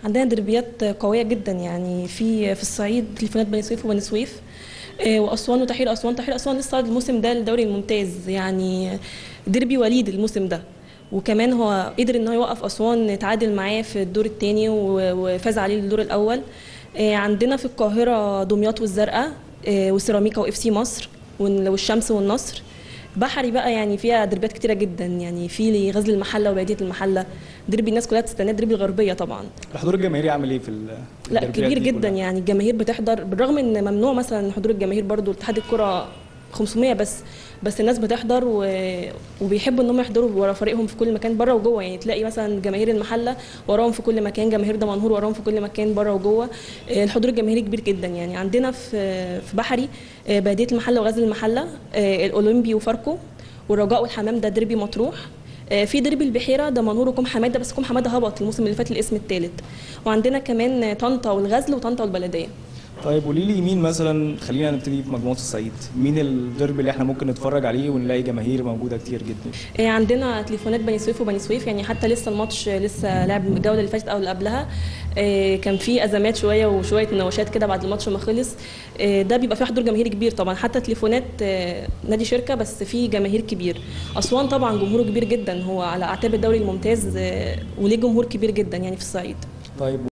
عندنا دربيات قوية جدا يعني في في الصعيد تليفونات بني سويف وبني سويف آه، واسوان وتحرير اسوان تحرير اسوان لسه صاعد الموسم ده الدوري الممتاز يعني ديربي وليد الموسم ده وكمان هو قدر ان هو يوقف اسوان تعادل معاه في الدور الثاني وفاز عليه الدور الاول آه، عندنا في القاهره دمياط والزرقاء آه، وسيراميكا واف سي مصر وال- والشمس والنصر بحري بقى يعني فيها دربيات كتيره جدا يعني في غزل المحله وبلديه المحله دربي الناس كلها بتستناه دربي الغربيه طبعا الحضور الجماهيري عامل ايه في ال- في لا الدربيات كبير دي جدا كلها؟ يعني الجماهير بتحضر بالرغم ان ممنوع مثلا حضور الجماهير برضو اتحاد الكره 500 بس بس الناس بتحضر و... وبيحبوا ان هم يحضروا ورا فريقهم في كل مكان بره وجوه يعني تلاقي مثلا جماهير المحله وراهم في كل مكان جماهير دمنهور وراهم في كل مكان بره وجوه آه، الحضور الجماهيري كبير جدا يعني عندنا في في بحري آه، بلديه المحله وغزل المحله آه، الاولمبي وفاركو والرجاء والحمام ده دربي مطروح آه، في دربي البحيره ده منور وكوم حماده بس كوم حماده هبط الموسم اللي فات الاسم الثالث وعندنا كمان طنطا والغزل وطنطا والبلديه طيب قولي لي مين مثلا خلينا نبتدي في مجموعه الصعيد مين الدرب اللي احنا ممكن نتفرج عليه ونلاقي جماهير موجوده كتير جدا آه، عندنا تليفونات بني سويف وبني سويف يعني حتى لسه الماتش لسه لعب الجوله اللي فاتت او اللي قبلها آه، كان في ازمات شويه وشويه مناوشات كده بعد الماتش ما خلص آه، ده بيبقى فيه حضور جماهيري كبير طبعا حتى تليفونات آه، نادي شركه بس في جماهير كبير اسوان طبعا جمهوره كبير جدا هو على اعتاب الدوري الممتاز آه، وليه جمهور كبير جدا يعني في الصعيد طيب